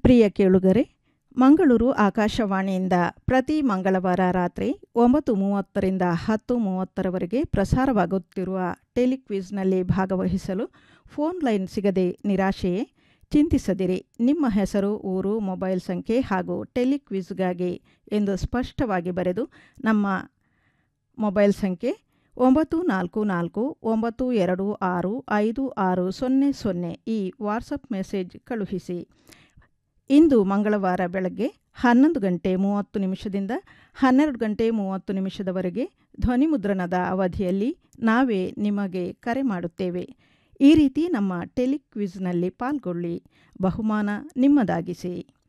ಪ್ರಿಯ ಕೇಳುಗರೆ ಮಂಗಳೂರು ಆಕಾಶವಾಣಿಯಿಂದ ಪ್ರತಿ ಮಂಗಳವಾರ ರಾತ್ರಿ ಒಂಬತ್ತು ಮೂವತ್ತರಿಂದ ಹತ್ತು ಮೂವತ್ತರವರೆಗೆ ಪ್ರಸಾರವಾಗುತ್ತಿರುವ ಟೆಲಿಕ್ವಿಜ್ನಲ್ಲಿ ಭಾಗವಹಿಸಲು ಫೋನ್ ಲೈನ್ ಸಿಗದೆ ನಿರಾಶೆಯೇ ಚಿಂತಿಸದಿರಿ ನಿಮ್ಮ ಹೆಸರು ಊರು ಮೊಬೈಲ್ ಸಂಖ್ಯೆ ಹಾಗೂ ಟೆಲಿಕ್ವಿಜ್ಗಾಗಿ ಎಂದು ಸ್ಪಷ್ಟವಾಗಿ ಬರೆದು ನಮ್ಮ ಮೊಬೈಲ್ ಸಂಖ್ಯೆ ಒಂಬತ್ತು ನಾಲ್ಕು ನಾಲ್ಕು ಒಂಬತ್ತು ಎರಡು ಆರು ಐದು ಆರು ಸೊನ್ನೆ ಸೊನ್ನೆ ಈ ವಾಟ್ಸಪ್ ಮೆಸೇಜ್ ಕಳುಹಿಸಿ ಇಂದು ಮಂಗಳವಾರ ಬೆಳಗ್ಗೆ ಹನ್ನೊಂದು ಗಂಟೆ ಮೂವತ್ತು ನಿಮಿಷದಿಂದ ಹನ್ನೆರಡು ಗಂಟೆ ಮೂವತ್ತು ನಿಮಿಷದವರೆಗೆ ಧ್ವನಿಮುದ್ರಣದ ಅವಧಿಯಲ್ಲಿ ನಾವೇ ನಿಮಗೆ ಕರೆ ಮಾಡುತ್ತೇವೆ ಈ ರೀತಿ ನಮ್ಮ ಟೆಲಿಕ್ವಿಜ್ನಲ್ಲಿ ಪಾಲ್ಗೊಳ್ಳಿ ಬಹುಮಾನ ನಿಮ್ಮದಾಗಿಸಿ